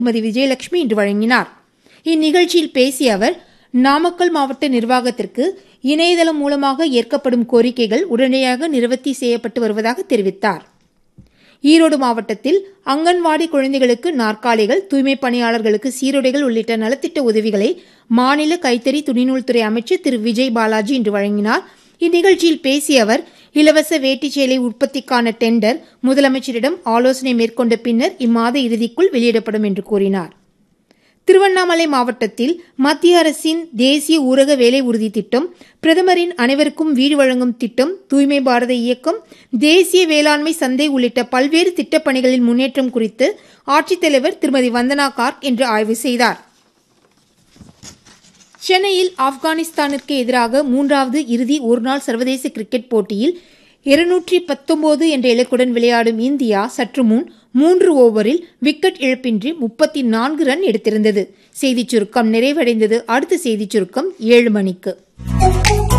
திருமதி விஜயலட்சுமி இன்று வழங்கினார் இந்நிகழ்ச்சியில் பேசிய அவர் நாமக்கல் மாவட்ட நிர்வாகத்திற்கு இணையதளம் மூலமாக ஏற்கப்படும் கோரிக்கைகள் உடனடியாக நிவர்த்தி செய்யப்பட்டு வருவதாக தெரிவித்தார் ஈரோடு மாவட்டத்தில் அங்கன்வாடி குழந்தைகளுக்கு நாற்காலிகள் தூய்மை பணியாளர்களுக்கு சீருடைகள் உள்ளிட்ட நலத்திட்ட உதவிகளை மாநில கைத்தறி துணிநூல்துறை அமைச்சர் திரு விஜய் பாலாஜி இன்று வழங்கினார் இந்நிகழ்ச்சியில் பேசிய அவர் இலவச வேட்டி சேலை உற்பத்திக்கான டெண்டர் முதலமைச்சரிடம் ஆலோசனை மேற்கொண்ட பின்னர் இம்மாத இறுதிக்குள் வெளியிடப்படும் என்று கூறினார் திருவண்ணாமலை மாவட்டத்தில் மத்திய அரசின் தேசிய ஊரக வேலை உறுதி திட்டம் பிரதமரின் அனைவருக்கும் வீடு வழங்கும் திட்டம் தூய்மை பாரத இயக்கம் தேசிய வேளாண்மை சந்தை உள்ளிட்ட பல்வேறு திட்டப்பணிகளின் முன்னேற்றம் குறித்து ஆட்சித்தலைவர் திருமதி வந்தனா கார்க் இன்று ஆய்வு செய்தார் சென்னையில் ஆப்கானிஸ்தானிற்கு எதிராக மூன்றாவது இறுதி ஒருநாள் சர்வதேச கிரிக்கெட் போட்டியில் இருநூற்றி பத்தொன்பது என்ற இலக்குடன் விளையாடும் இந்தியா சற்று முன் மூன்று ஓவரில் விக்கெட் இழப்பின்றி முப்பத்தி நான்கு ரன் எடுத்திருந்தது செய்திச் சுருக்கம் நிறைவடைந்தது அடுத்த செய்திச் சுருக்கம் ஏழு மணிக்கு